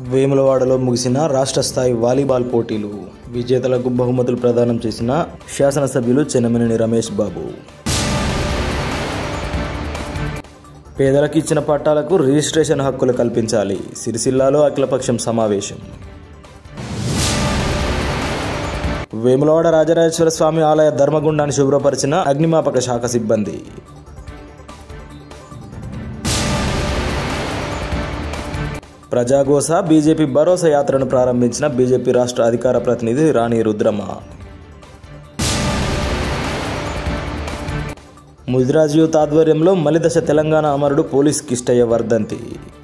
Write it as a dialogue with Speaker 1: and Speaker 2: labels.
Speaker 1: వేములవాడలో ముగిసిన రాష్ట్ర స్థాయి వాలీబాల్ పోటీలు విజేతలకు బహుమతులు ప్రదానం చేసిన శాసనసభ్యులు చెన్నమనేని రమేష్ బాబు పేదలకు ఇచ్చిన పట్టాలకు రిజిస్ట్రేషన్ హక్కులు కల్పించాలి సిరిసిల్లాలో అఖిలపక్షం సమావేశం వేములవాడ రాజరాజేశ్వర స్వామి ఆలయ ధర్మగుండాన్ని శుభ్రపరిచిన అగ్నిమాపక శాఖ సిబ్బంది ప్రజాగోస బీజేపీ భరోసా యాత్రను ప్రారంభించిన బీజేపీ రాష్ట్ర అధికార ప్రతినిధి రాణి రుద్రమ ముదిరాజ్ యూత్ ఆధ్వర్యంలో మలిదశ తెలంగాణ అమరుడు పోలీస్ కిష్టయ్య వర్ధంతి